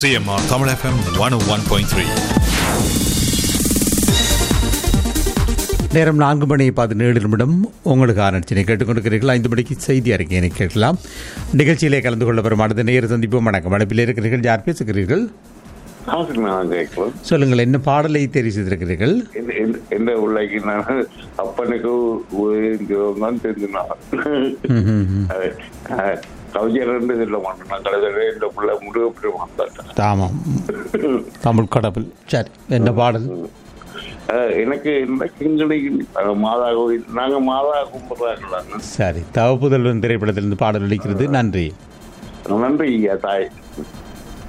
CMR Tamil FM one one point three நேரம் நான்கு மணி பதினேழு நிமிடம் உங்களுக்கு ஆரம்பிச்சினை கேட்டுக்கொண்டிருக்கிறீர்கள் ஐந்து மணிக்கு செய்தி அறிக்கையினை கேட்கலாம் நிகழ்ச்சியிலே கலந்து கொள்ள வரும் அடுத்த நேர சந்திப்போம் வணக்கம் அழைப்பில் இருக்கிறீர்கள் யார் பேசுகிறீர்கள் ஆசிரியர் நான் கேட்கலாம் சொல்லுங்கள் என்ன பாடலை தெரிவு செய்திருக்கிறீர்கள் எந்த- எந்த- எந்த உள்ளாக்கி நான் அப்பனுக்கு தான் தெரிஞ்சுனான் கவிஞர் சொல்ல மாட்டேன் நான் கலைஞரே இந்த பிள்ளை முருகப்பெரிய மாட்டான் ஆமாம் தமிழ் கடவுள் சரி என்ன பாடல் எனக்கு இந்த கிங்கணி மாதா கோயில் நாங்க மாதா கும்பிட்றாங்களாங்க சரி தவப்புதல்வன் திரைப்படத்திலிருந்து பாடல் ஒலிக்கிறது நன்றி நன்றி ஐயா தாய்